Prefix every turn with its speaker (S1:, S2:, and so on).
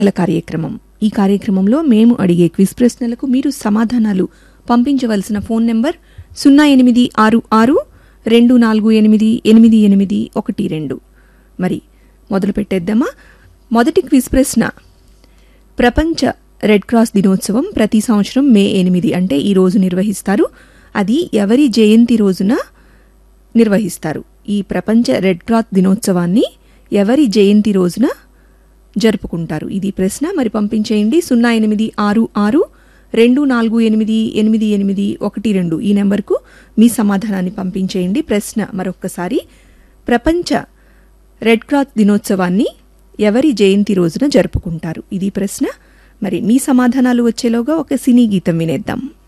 S1: ప్రశ్నల కార్యక్రమం ఈ కార్యక్రమంలో మేము అడిగే క్విజ్ ప్రశ్నలకు మీరు సమాధానాలు పంపించవలసిన ఫోన్ నెంబర్ సున్నా ఎనిమిది ఆరు ఆరు రెండు నాలుగు ఎనిమిది ఎనిమిది ఎనిమిది ఒకటి రెండు మరి మొదలు పెట్టేద్దామా మొదటి క్విజ్ ప్రశ్న ప్రపంచ రెడ్ క్రాస్ దినోత్సవం ప్రతి సంవత్సరం మే ఎనిమిది అంటే ఈ రోజు నిర్వహిస్తారు అది ఎవరి జయంతి రోజున నిర్వహిస్తారు ఈ ప్రపంచ రెడ్ క్రాస్ దినోత్సవాన్ని ఎవరి జయంతి రోజున జరుపుకుంటారు ఇది ప్రశ్న మరి పంపించేయండి సున్నా ఎనిమిది ఆరు ఆరు రెండు నాలుగు ఎనిమిది ఎనిమిది ఎనిమిది ఒకటి రెండు ఈ నెంబర్కు మీ సమాధానాన్ని పంపించేయండి ప్రశ్న మరొక్కసారి ప్రపంచ రెడ్ క్రాస్ దినోత్సవాన్ని ఎవరి జయంతి రోజున జరుపుకుంటారు ఇది ప్రశ్న మరి మీ సమాధానాలు వచ్చేలోగా ఒక సినీ గీతం వినేద్దాం